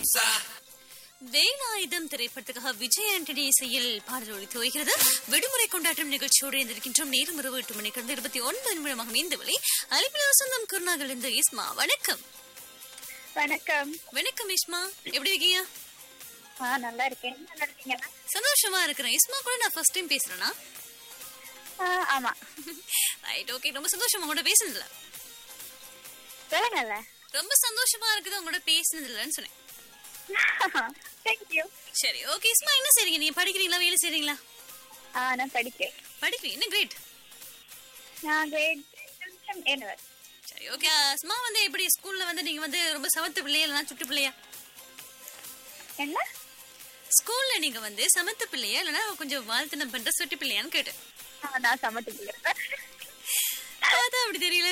வேலாயுதம் திரைப்படத்துக்காக விஜய் ஆண்டனி இசையில் பாடல் ஒழித்து வருகிறது விடுமுறை கொண்டாட்டம் நிகழ்ச்சியோடு இருந்திருக்கின்றோம் நேரம் இரவு எட்டு மணிக்கு இருந்து இருபத்தி ஒன்பது நிமிடமாக இந்த வழி அலிபில் வசந்தம் குருநாகல் இருந்து இஸ்மா வணக்கம் வணக்கம் வணக்கம் இஸ்மா எப்படி இருக்கீங்க ஆ நல்லா இருக்கேன் நல்லா இருக்கீங்களா சந்தோஷமா இருக்கிறேன் இஸ்மா கூட நான் ஃபர்ஸ்ட் டைம் பேசுறேனா ஆ, ஆமா ரைட் ஓகே ரொம்ப சந்தோஷமா உங்களோட பேசுனதுல சொல்லுங்கல்ல ரொம்ப சந்தோஷமா இருக்குது உங்களோட பேசுனதுலன்னு சொன்னேன் தேங்க்யூ சரி ஓகே இஸ்மா என்ன செய்றீங்க நீங்க படிக்கிறீங்களா வேலை செய்றீங்களா ஆ நான் படிக்கிறேன் படிக்கிறீங்க என்ன கிரேட் நான் கிரேட் ஏனுவர் சரி ஓகே இஸ்மா வந்து எப்படி ஸ்கூல்ல வந்து நீங்க வந்து ரொம்ப சமத்து பிள்ளையா இல்லைன்னா சுட்டு பிள்ளையா என்ன ஸ்கூல்ல நீங்க வந்து சமத்து பிள்ளையா இல்லைன்னா கொஞ்சம் வாழ்த்தனம் பண்ற சுட்டி பிள்ளையான்னு கேட்டேன் ஆ, நான் சமத்து பிள்ளை அதான் அப்படி தெரியல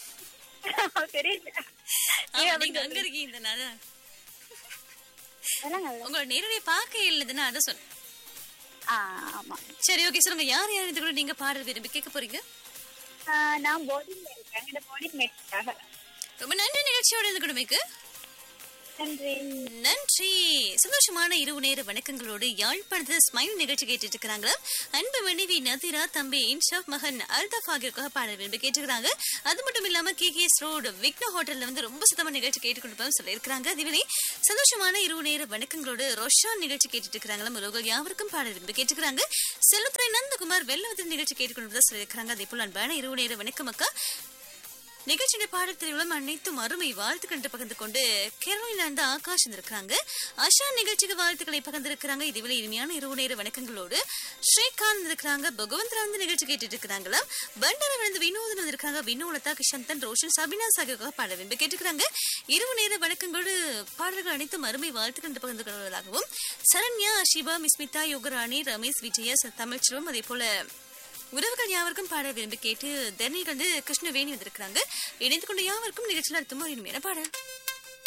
தெரியல ஆமா, நீங்க அங்க இருக்கீங்க தானே, அதான் சொல்லுங்கல்ல உங்களோட நேரடிய பார்க்க இல்லதுன்னா அதான் சொன்னேன் ஆ ஆமா சரி ஓகே சொல்லுங்க யார் யார் இது கூட நீங்க பாடல் விரும்பி கேட்க போறீங்க ஆ, நான் போர்டிங்ல இருக்கேன் என்னோட போர்டிங் மேட்ச்க்காக ரொம்ப நன்றி நிகழ்ச்சியோட இருந்து குடும்பக்கு நன்றி நன்றி சந்தோஷமான இரவு நேர வணக்கங்களோடு யாழ்ப்பாணத்தில் ஸ்மைல் நிகழ்ச்சி கேட்டுட்டு இருக்கிறாங்க அன்பு மனைவி நதிரா தம்பி இன்ஷாப் மகன் அல்தாஃப் ஆகியோருக்காக பாடல் விரும்பி கேட்டுக்கிறாங்க அது மட்டும் இல்லாம கே கேஸ் ரோடு விக்ன ஹோட்டல்ல வந்து ரொம்ப சுத்தமா நிகழ்ச்சி கேட்டுக்கொண்டு சொல்லியிருக்கிறாங்க அதுவே சந்தோஷமான இரவு நேர வணக்கங்களோடு ரோஷான் நிகழ்ச்சி கேட்டுட்டு இருக்கிறாங்களா உறவுகள் யாவருக்கும் பாடல் விரும்பி கேட்டுக்கிறாங்க செல்வத்துறை நந்தகுமார் வெள்ளவத்தில் நிகழ்ச்சி கேட்டுக்கொண்டு சொல்லியிருக்கிறாங்க அதே போல அன்பான இரவு நேர வணக்கம் அக்கா நிகழ்ச்சியுடைய பாடத்திலும் அனைத்தும் அருமை வாழ்த்துக்கள் என்று பகிர்ந்து கொண்டு கேரளில இருந்து ஆகாஷ் இருந்திருக்காங்க ஆஷா நிகழ்ச்சிக்கு வாழ்த்துக்களை பகிர்ந்திருக்கிறாங்க இதுவரை இனிமையான இரவு நேர வணக்கங்களோடு ஸ்ரீகாந்த் இருக்கிறாங்க பகவந்த்ரா வந்து நிகழ்ச்சி கேட்டுட்டு இருக்கிறாங்களா பண்டர விழுந்து வினோதன் வந்திருக்காங்க வினோலதா கிஷந்தன் ரோஷன் சபினா சாகியோக்காக பாட விரும்பி கேட்டுக்கிறாங்க இரவு நேர வணக்கங்களோடு பாடல்கள் அனைத்தும் அருமை வாழ்த்துக்கள் என்று பகிர்ந்து கொள்வதாகவும் சரண்யா அஷிபா மிஸ்மிதா யோகராணி ரமேஷ் விஜய தமிழ்ச்செல்வம் அதே போல உறவுகள் யாவருக்கும் பாட விரும்பி கேட்டு தர்ணிகள் வந்து கிருஷ்ணவேணி வந்திருக்கிறாங்க இணைந்து கொண்டு யாவருக்கும் நிகழ்ச்சியில் அடுத்தும் ஒரு இனிமையான பாடல்